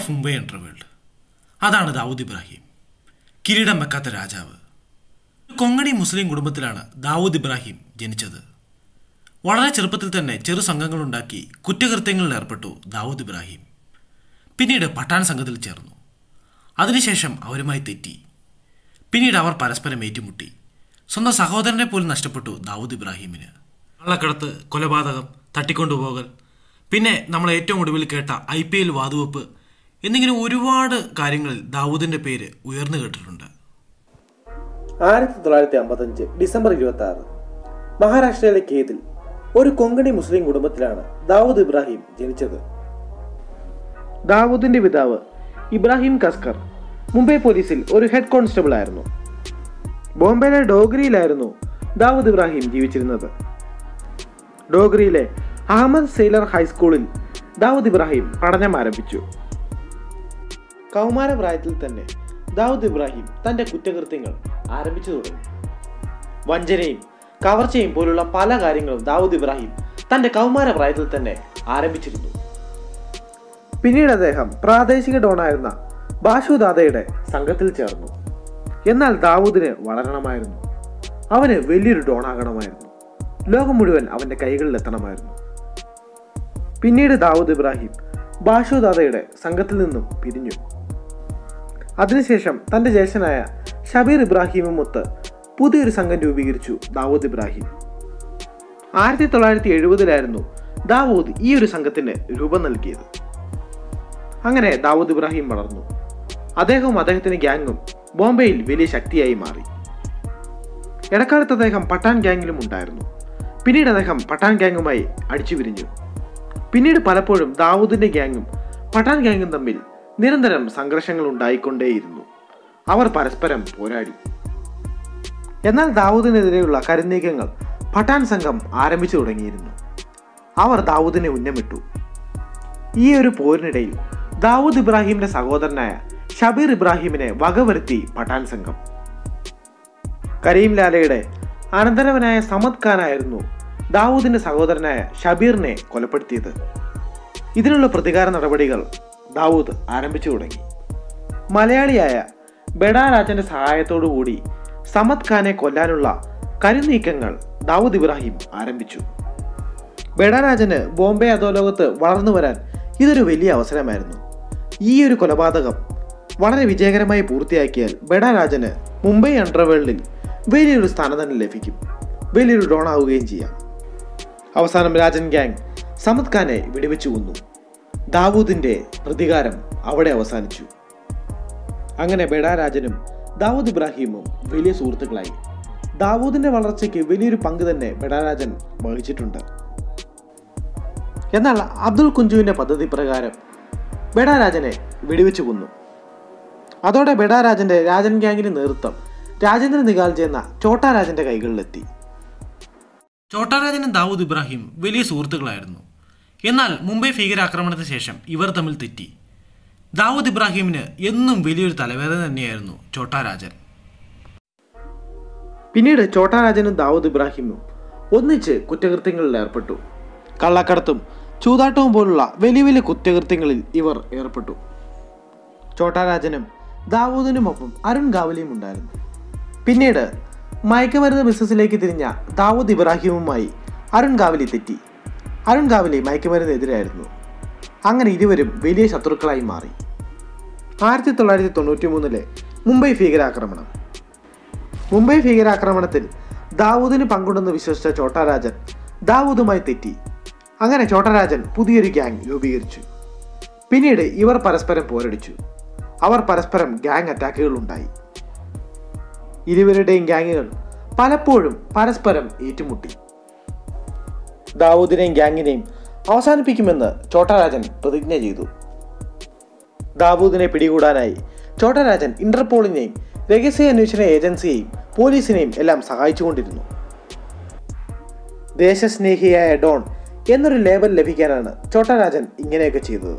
of Mumbai underworld അതാണ് ദാവൂദ് ഇബ്രാഹിം കിരീടം വെക്കാത്ത രാജാവ് കൊങ്ങണി മുസ്ലിം കുടുംബത്തിലാണ് ദാവൂദ് ഇബ്രാഹിം ജനിച്ചത് വളരെ ചെറുപ്പത്തിൽ തന്നെ ചെറു സംഘങ്ങളുണ്ടാക്കി കുറ്റകൃത്യങ്ങളിൽ ഏർപ്പെട്ടു ദാവൂദ് ഇബ്രാഹിം പിന്നീട് പട്ടാൻ സംഘത്തിൽ ചേർന്നു അതിനുശേഷം അവരുമായി തെറ്റി പിന്നീട് അവർ പരസ്പരം ഏറ്റുമുട്ടി സ്വന്തം സഹോദരനെ പോലും നഷ്ടപ്പെട്ടു ദാവൂദ് ഇബ്രാഹിമിന് കള്ളക്കടത്ത് കൊലപാതകം തട്ടിക്കൊണ്ടുപോകൽ പിന്നെ നമ്മൾ ഏറ്റവും ഒടുവിൽ കേട്ട ഐ പി എൽ വാതുവെപ്പ് എന്നിങ്ങനെ ഒരുപാട് കാര്യങ്ങളിൽ ദാവൂദിന്റെ പേര് ഉയർന്നു കേട്ടിട്ടുണ്ട് ആയിരത്തി തൊള്ളായിരത്തി അമ്പത്തഞ്ച് ഡിസംബർ ഇരുപത്തി ആറ് മഹാരാഷ്ട്രയിലെ കേതിൽ ഒരു കൊങ്കണി മുസ്ലിം കുടുംബത്തിലാണ് ദാവൂദ് ഇബ്രാഹിം ജനിച്ചത് ദാവൂദിന്റെ പിതാവ് ഇബ്രാഹിം കസ്കർ മുംബൈ പോലീസിൽ ഒരു ഹെഡ് കോൺസ്റ്റബിൾ ആയിരുന്നു ബോംബെയിലെ ഡോഗ്രിയിലായിരുന്നു ദാവൂദ് ഇബ്രാഹിം ജീവിച്ചിരുന്നത് ഡോഗ്രിയിലെ അഹമ്മദ് സെയിലർ ഹൈസ്കൂളിൽ ദാവൂദ് ഇബ്രാഹിം പഠനം ആരംഭിച്ചു കൗമാര പ്രായത്തിൽ തന്നെ ദാവൂദ് ഇബ്രാഹിം തന്റെ കുറ്റകൃത്യങ്ങൾ ആരംഭിച്ചു തുടങ്ങി വഞ്ചനയും കവർച്ചയും പോലുള്ള പല കാര്യങ്ങളും ദാവൂദ് ഇബ്രാഹിം തന്റെ കൗമാര പ്രായത്തിൽ തന്നെ ആരംഭിച്ചിരുന്നു പിന്നീട് അദ്ദേഹം പ്രാദേശിക ഡോണായിരുന്ന ബാഷു ദാദയുടെ സംഘത്തിൽ ചേർന്നു എന്നാൽ ദാവൂദിന് വളരണമായിരുന്നു അവന് വലിയൊരു ഡോണാകണമായിരുന്നു ലോകം മുഴുവൻ അവന്റെ കൈകളിൽ എത്തണമായിരുന്നു പിന്നീട് ദാവൂദ് ഇബ്രാഹിം ബാഷു ദാദയുടെ സംഘത്തിൽ നിന്നും പിരിഞ്ഞു അതിനുശേഷം തന്റെ ജ്യേഷ്ഠനായ ഷബീർ ഇബ്രാഹിമുമൊത്ത് പുതിയൊരു സംഘം രൂപീകരിച്ചു ദാവൂദ് ഇബ്രാഹിം ആയിരത്തി തൊള്ളായിരത്തി എഴുപതിലായിരുന്നു ദാവൂദ് ഈ ഒരു സംഘത്തിന് രൂപം നൽകിയത് അങ്ങനെ ദാവൂദ് ഇബ്രാഹിം വളർന്നു അദ്ദേഹവും അദ്ദേഹത്തിന്റെ ഗ്യാങ്ങും ബോംബെയിൽ വലിയ ശക്തിയായി മാറി ഇടക്കാലത്ത് അദ്ദേഹം പട്ടാൻ ഗ്യാങ്ങിലും ഉണ്ടായിരുന്നു പിന്നീട് അദ്ദേഹം പട്ടാൻ ഗ്യാങ്ങുമായി അടിച്ചു പിരിഞ്ഞു പിന്നീട് പലപ്പോഴും ദാവൂദിന്റെ ഗ്യാങ്ങും പട്ടാൻ ഗ്യാങ്ങും തമ്മിൽ നിരന്തരം സംഘർഷങ്ങൾ ഉണ്ടായിക്കൊണ്ടേയിരുന്നു അവർ പരസ്പരം പോരാടി എന്നാൽ ദാവൂദിനെതിരെയുള്ള കരുനീക്കങ്ങൾ പട്ടാൻ സംഘം ആരംഭിച്ചു തുടങ്ങിയിരുന്നു അവർ ദാവൂദിനെ ഉന്നമിട്ടു ഈ ഒരു പോരിനിടയിൽ ദാവൂദ് ഇബ്രാഹിമിന്റെ സഹോദരനായ ഷബീർ ഇബ്രാഹിമിനെ വകവരുത്തി പട്ടാൻ സംഘം കരീം ലാലയുടെ അനന്തരവനായ സമദ് ഖാനായിരുന്നു ദാവൂദിന്റെ സഹോദരനായ ഷബീറിനെ കൊലപ്പെടുത്തിയത് ഇതിനുള്ള പ്രതികാര നടപടികൾ ദാവൂദ് ആരംഭിച്ചു തുടങ്ങി മലയാളിയായ ബെഡാ രാജന്റെ സഹായത്തോടു കൂടി സമദ് ഖാനെ കൊല്ലാനുള്ള കരുനീക്കങ്ങൾ ദാവൂദ് ഇബ്രാഹിം ആരംഭിച്ചു ബെഡാരാജന് ബോംബെ അധോലോകത്ത് വളർന്നു വരാൻ ഇതൊരു വലിയ അവസരമായിരുന്നു ഈ ഒരു കൊലപാതകം വളരെ വിജയകരമായി പൂർത്തിയാക്കിയാൽ ബെഡാരാജന് മുംബൈ അണ്ടർവേൾഡിൽ വലിയൊരു സ്ഥാനം തന്നെ ലഭിക്കും വലിയൊരു ഡോൺ ആവുകയും ചെയ്യാം അവസാനം രാജൻ ഗ്യാങ് സമദ് ഖാനെ വെടിവെച്ചു കൊന്നു ദാവൂദിന്റെ പ്രതികാരം അവിടെ അവസാനിച്ചു അങ്ങനെ ബെഡാരാജനും ദാവൂദ് ഇബ്രാഹിമും വലിയ സുഹൃത്തുക്കളായി ദാവൂദിന്റെ വളർച്ചയ്ക്ക് വലിയൊരു പങ്ക് തന്നെ ബെഡാരാജൻ വഹിച്ചിട്ടുണ്ട് എന്നാൽ അബ്ദുൽ കുഞ്ചുവിന്റെ പദ്ധതി പ്രകാരം ബെഡാരാജനെ വെടിവെച്ചു കൊന്നു അതോടെ ബെഡാരാജന്റെ രാജൻ ഗ്യാങ്ങിന് നേതൃത്വം രാജേന്ദ്ര നിഗാൽജി എന്ന ചോട്ടാരാജന്റെ കൈകളിലെത്തി ചോട്ടാരാജനും ദാവൂദ് ഇബ്രാഹിം വലിയ സുഹൃത്തുക്കളായിരുന്നു എന്നാൽ മുംബൈ ഭീകരാക്രമണത്തിന് ശേഷം ഇവർ തമ്മിൽ തെറ്റി ദാവൂദ് ഇബ്രാഹിമിന് എന്നും വലിയൊരു തലവേദന തന്നെയായിരുന്നു ചോട്ടാരാജൻ പിന്നീട് ചോട്ടാരാജനും ദാവൂദ് ഇബ്രാഹിമും ഒന്നിച്ച് കുറ്റകൃത്യങ്ങളിൽ ഏർപ്പെട്ടു കള്ളക്കടത്തും ചൂതാട്ടവും പോലുള്ള വലിയ വലിയ കുറ്റകൃത്യങ്ങളിൽ ഇവർ ഏർപ്പെട്ടു ചോട്ടാരാജനും ദാവൂദിനുമൊപ്പം അരുൺ ഗാവലിയും ഉണ്ടായിരുന്നു പിന്നീട് മയക്കുമരുന്ന് ബിസിനസ്സിലേക്ക് തിരിഞ്ഞ ദാവൂദ് ഇബ്രാഹിമുമായി അരുൺ ഗാവലി തെറ്റി അരുൺ ഗാവലി മയക്കുമരുന്നെതിരായിരുന്നു അങ്ങനെ ഇരുവരും വലിയ ശത്രുക്കളായി മാറി ആയിരത്തി തൊള്ളായിരത്തി തൊണ്ണൂറ്റി മൂന്നിലെ മുംബൈ ഭീകരാക്രമണം മുംബൈ ഭീകരാക്രമണത്തിൽ ദാവൂദിന് പങ്കുണ്ടെന്ന് വിശ്വസിച്ച ചോട്ടാരാജൻ ദാവൂദുമായി തെറ്റി അങ്ങനെ ചോട്ടരാജൻ പുതിയൊരു ഗ്യാങ് രൂപീകരിച്ചു പിന്നീട് ഇവർ പരസ്പരം പോരടിച്ചു അവർ പരസ്പരം ഗ്യാങ് അറ്റാക്കുകൾ ഉണ്ടായി ഇരുവരുടെയും ഗ്യാങ്ങുകൾ പലപ്പോഴും പരസ്പരം ഏറ്റുമുട്ടി ദാവൂദിനെയും ഗ്യാങ്ങിനെയും അവസാനിപ്പിക്കുമെന്ന് ചോട്ടരാജൻ പ്രതിജ്ഞ ചെയ്തു ദാവൂദിനെ പിടികൂടാനായി ചോട്ടരാജൻ ഇന്റർപോളിനെയും രഹസ്യാന്വേഷണ ഏജൻസിയെയും പോലീസിനെയും എല്ലാം സഹായിച്ചുകൊണ്ടിരുന്നു ദേശസ്നേഹിയായ ഡോൺ എന്നൊരു ലേബൽ ലഭിക്കാനാണ് ചോട്ടരാജൻ ഇങ്ങനെയൊക്കെ ചെയ്തത്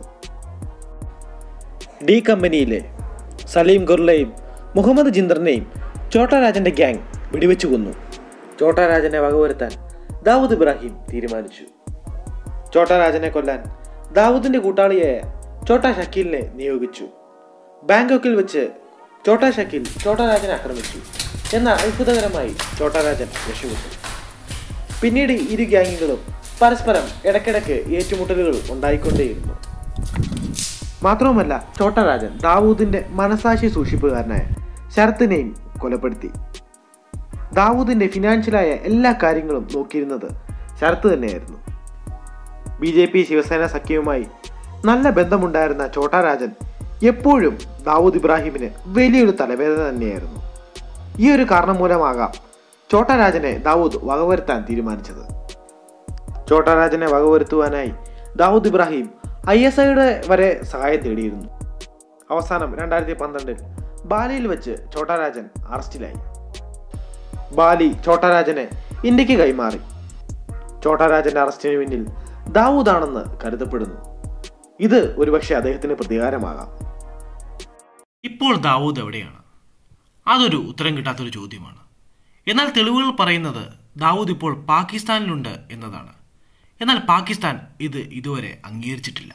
ഡി കമ്പനിയിലെ സലീം ഗുർലയും മുഹമ്മദ് ജിന്ദറിനെയും ചോട്ടരാജന്റെ ഗ്യാങ് വെടിവെച്ചു കൊന്നു ചോട്ടരാജനെ വകവരുത്താൻ ദാവൂദ് ഇബ്രാഹിം തീരുമാനിച്ചു ചോട്ടരാജനെ കൊല്ലാൻ ദാവൂദിന്റെ കൂട്ടാളിയായ ചോട്ടാ ഷക്കീലിനെ നിയോഗിച്ചു ബാങ്കോക്കിൽ വെച്ച് ചോട്ടാ ഷക്കീൽ ചോട്ടാ രാജനെ ആക്രമിച്ചു എന്നാൽ അത്ഭുതകരമായി ചോട്ടാ രാജൻ രക്ഷപ്പെട്ടു പിന്നീട് ഇരു ഗ്യാങ്ങുകളും പരസ്പരം ഇടയ്ക്കിടയ്ക്ക് ഏറ്റുമുട്ടലുകൾ ഉണ്ടായിക്കൊണ്ടേയിരുന്നു മാത്രവുമല്ല ചോട്ടരാജൻ ദാവൂദിന്റെ മനസാക്ഷി സൂക്ഷിപ്പുകാരനായ ശരത്തിനെയും കൊലപ്പെടുത്തി ദാവൂദിന്റെ ഫിനാൻഷ്യലായ എല്ലാ കാര്യങ്ങളും നോക്കിയിരുന്നത് ശരത്ത് തന്നെയായിരുന്നു ബി ജെ പി ശിവസേന സഖ്യവുമായി നല്ല ബന്ധമുണ്ടായിരുന്ന ചോട്ടാരാജൻ എപ്പോഴും ദാവൂദ് ഇബ്രാഹിമിന് വലിയൊരു തലവേദന തന്നെയായിരുന്നു ഈ ഒരു കാരണം മൂലമാകാം ചോട്ടാരാജനെ ദാവൂദ് വകവരുത്താൻ തീരുമാനിച്ചത് ചോട്ടാരാജനെ വകവരുത്തുവാനായി ദാവൂദ് ഇബ്രാഹിം ഐ എസ് ഐയുടെ വരെ സഹായം തേടിയിരുന്നു അവസാനം രണ്ടായിരത്തി പന്ത്രണ്ടിൽ ബാലിയിൽ വെച്ച് ചോട്ടാരാജൻ അറസ്റ്റിലായി ബാലി ചോട്ടാരാജനെ ഇന്ത്യക്ക് കൈമാറി ചോട്ടാരാജന്റെ അറസ്റ്റിന് പിന്നിൽ ദാവൂദാണെന്ന് കരുതപ്പെടുന്നു ഇത് ഒരുപക്ഷെ അദ്ദേഹത്തിന് പ്രതികാരമാകാം ഇപ്പോൾ ദാവൂദ് എവിടെയാണ് അതൊരു ഉത്തരം കിട്ടാത്തൊരു ചോദ്യമാണ് എന്നാൽ തെളിവുകൾ പറയുന്നത് ദാവൂദ് ഇപ്പോൾ പാകിസ്ഥാനിലുണ്ട് എന്നതാണ് എന്നാൽ പാകിസ്ഥാൻ ഇത് ഇതുവരെ അംഗീകരിച്ചിട്ടില്ല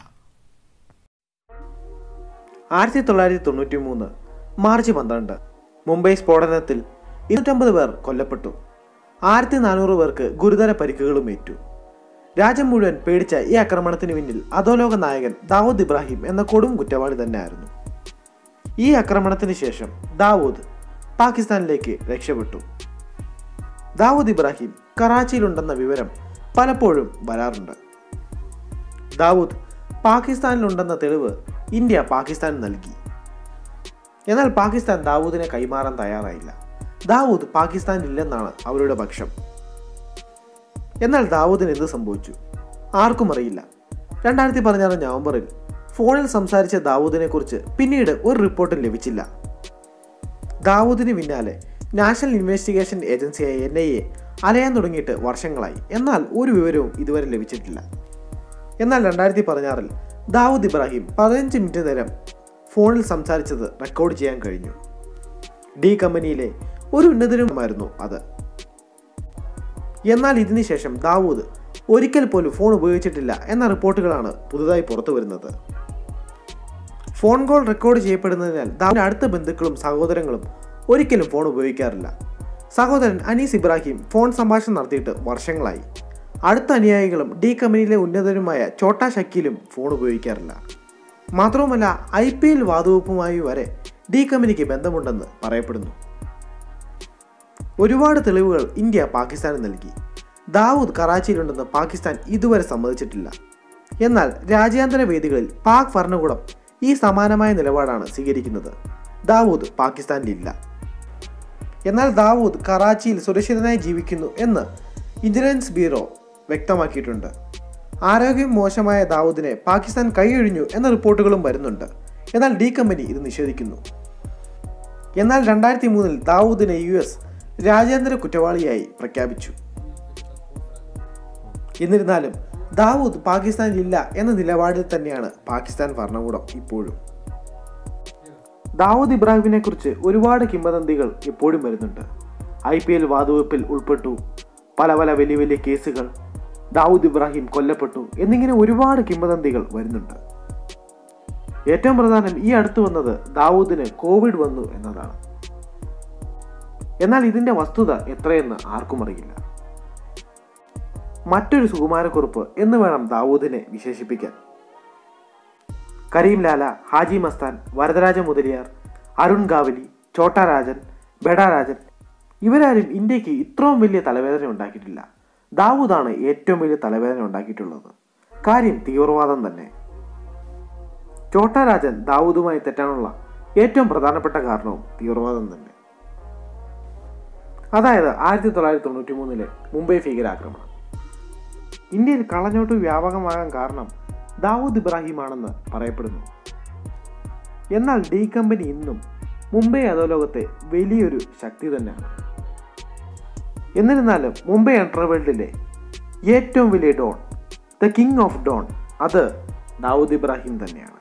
ആയിരത്തി തൊള്ളായിരത്തി തൊണ്ണൂറ്റി മൂന്ന് മാർച്ച് പന്ത്രണ്ട് മുംബൈ സ്ഫോടനത്തിൽ ഇരുന്നൂറ്റമ്പത് പേർ കൊല്ലപ്പെട്ടു ആയിരത്തി നാനൂറ് പേർക്ക് ഗുരുതര പരിക്കുകളും ഏറ്റു രാജ്യം മുഴുവൻ പേടിച്ച ഈ ആക്രമണത്തിന് പിന്നിൽ അധോലോക നായകൻ ദാവൂദ് ഇബ്രാഹിം എന്ന കൊടും കുറ്റവാളി തന്നെയായിരുന്നു ഈ ആക്രമണത്തിന് ശേഷം ദാവൂദ് പാകിസ്ഥാനിലേക്ക് രക്ഷപ്പെട്ടു ദാവൂദ് ഇബ്രാഹിം കറാച്ചിയിലുണ്ടെന്ന വിവരം പലപ്പോഴും വരാറുണ്ട് ദാവൂദ് പാകിസ്ഥാനിലുണ്ടെന്ന തെളിവ് ഇന്ത്യ പാകിസ്ഥാന് നൽകി എന്നാൽ പാകിസ്ഥാൻ ദാവൂദിനെ കൈമാറാൻ തയ്യാറായില്ല ദാവൂദ് പാകിസ്ഥാനിലില്ലെന്നാണ് അവരുടെ പക്ഷം എന്നാൽ ദാവൂദിന് എന്ത് സംഭവിച്ചു ആർക്കും അറിയില്ല രണ്ടായിരത്തി പതിനാറ് നവംബറിൽ ഫോണിൽ സംസാരിച്ച ദാവൂദിനെ കുറിച്ച് പിന്നീട് ഒരു റിപ്പോർട്ടും ലഭിച്ചില്ല ദാവൂദിന് പിന്നാലെ നാഷണൽ ഇൻവെസ്റ്റിഗേഷൻ ഏജൻസിയായ എൻ ഐ എ അലയാൻ തുടങ്ങിയിട്ട് വർഷങ്ങളായി എന്നാൽ ഒരു വിവരവും ഇതുവരെ ലഭിച്ചിട്ടില്ല എന്നാൽ രണ്ടായിരത്തി പതിനാറിൽ ദാവൂദ് ഇബ്രാഹിം പതിനഞ്ച് മിനിറ്റ് നേരം ഫോണിൽ സംസാരിച്ചത് റെക്കോർഡ് ചെയ്യാൻ കഴിഞ്ഞു ഡി കമ്പനിയിലെ ഒരു ഉന്നതനുമായിരുന്നു അത് എന്നാൽ ഇതിനുശേഷം ദാവൂദ് ഒരിക്കൽ പോലും ഫോൺ ഉപയോഗിച്ചിട്ടില്ല എന്ന റിപ്പോർട്ടുകളാണ് പുതുതായി പുറത്തു വരുന്നത് ഫോൺ കോൾ റെക്കോർഡ് ചെയ്യപ്പെടുന്നതിനാൽ ദാവൂദിന്റെ അടുത്ത ബന്ധുക്കളും സഹോദരങ്ങളും ഒരിക്കലും ഫോൺ ഉപയോഗിക്കാറില്ല സഹോദരൻ അനീസ് ഇബ്രാഹിം ഫോൺ സംഭാഷണം നടത്തിയിട്ട് വർഷങ്ങളായി അടുത്ത അനുയായികളും ഡി കമ്പനിയിലെ ഉന്നതരുമായ ചോട്ടാ ഷക്കീലും ഫോൺ ഉപയോഗിക്കാറില്ല മാത്രവുമല്ല ഐ പി എൽ വാതുവെപ്പുമായി വരെ ഡി കമ്പനിക്ക് ബന്ധമുണ്ടെന്ന് പറയപ്പെടുന്നു ഒരുപാട് തെളിവുകൾ ഇന്ത്യ പാകിസ്ഥാന് നൽകി ദാവൂദ് കറാച്ചിയിലുണ്ടെന്ന് പാകിസ്ഥാൻ ഇതുവരെ സമ്മതിച്ചിട്ടില്ല എന്നാൽ രാജ്യാന്തര വേദികളിൽ പാക് ഭരണകൂടം ഈ സമാനമായ നിലപാടാണ് സ്വീകരിക്കുന്നത് ദാവൂദ് പാകിസ്ഥാനിലില്ല എന്നാൽ ദാവൂദ് കറാച്ചിയിൽ സുരക്ഷിതനായി ജീവിക്കുന്നു എന്ന് ഇന്റലിജൻസ് ബ്യൂറോ വ്യക്തമാക്കിയിട്ടുണ്ട് ആരോഗ്യം മോശമായ ദാവൂദിനെ പാകിസ്ഥാൻ കൈയൊഴിഞ്ഞു എന്ന റിപ്പോർട്ടുകളും വരുന്നുണ്ട് എന്നാൽ ഡി കമ്പനി ഇത് നിഷേധിക്കുന്നു എന്നാൽ രണ്ടായിരത്തി മൂന്നിൽ ദാവൂദിനെ യു എസ് രാജ്യാന്തര കുറ്റവാളിയായി പ്രഖ്യാപിച്ചു എന്നിരുന്നാലും ദാവൂദ് പാകിസ്ഥാനിലില്ല എന്ന നിലപാടിൽ തന്നെയാണ് പാകിസ്ഥാൻ ഭരണകൂടം ഇപ്പോഴും ദാവൂദ് ഇബ്രാഹിമിനെ കുറിച്ച് ഒരുപാട് കിംവദന്തികൾ ഇപ്പോഴും വരുന്നുണ്ട് ഐ പി എൽ വാതുവെപ്പിൽ ഉൾപ്പെട്ടു പല പല വലിയ വലിയ കേസുകൾ ദാവൂദ് ഇബ്രാഹിം കൊല്ലപ്പെട്ടു എന്നിങ്ങനെ ഒരുപാട് കിംവദന്തികൾ വരുന്നുണ്ട് ഏറ്റവും പ്രധാനം ഈ അടുത്ത് വന്നത് ദാവൂദിന് കോവിഡ് വന്നു എന്നതാണ് എന്നാൽ ഇതിന്റെ വസ്തുത എത്രയെന്ന് ആർക്കും അറിയില്ല മറ്റൊരു സുകുമാരക്കുറുപ്പ് എന്ന് വേണം ദാവൂദിനെ വിശേഷിപ്പിക്കാൻ കരീം ലാല ഹാജി മസ്താൻ വരദരാജ മുതലിയാർ അരുൺ ഗാവലി ചോട്ടാ രാജൻ ബെഡാ രാജൻ ഇവരാരും ഇന്ത്യക്ക് ഇത്രയും വലിയ തലവേദന ഉണ്ടാക്കിയിട്ടില്ല ദാവൂദാണ് ഏറ്റവും വലിയ തലവേദന ഉണ്ടാക്കിയിട്ടുള്ളത് കാര്യം തീവ്രവാദം തന്നെ ചോട്ടാ രാജൻ ദാവൂദുമായി തെറ്റാനുള്ള ഏറ്റവും പ്രധാനപ്പെട്ട കാരണവും തീവ്രവാദം തന്നെ അതായത് ആയിരത്തി തൊള്ളായിരത്തി തൊണ്ണൂറ്റി മൂന്നിലെ മുംബൈ ഭീകരാക്രമണം ഇന്ത്യയിൽ കള്ളനോട്ട് വ്യാപകമാകാൻ കാരണം ദാവൂദ് ഇബ്രാഹിമാണെന്ന് പറയപ്പെടുന്നു എന്നാൽ ഡി കമ്പനി ഇന്നും മുംബൈ അധോലോകത്തെ വലിയൊരു ശക്തി തന്നെയാണ് എന്നിരുന്നാലും മുംബൈ അണ്ടർവേൾഡിലെ ഏറ്റവും വലിയ don the king of don അത് ദാവൂദ് ഇബ്രാഹിം തന്നെയാണ്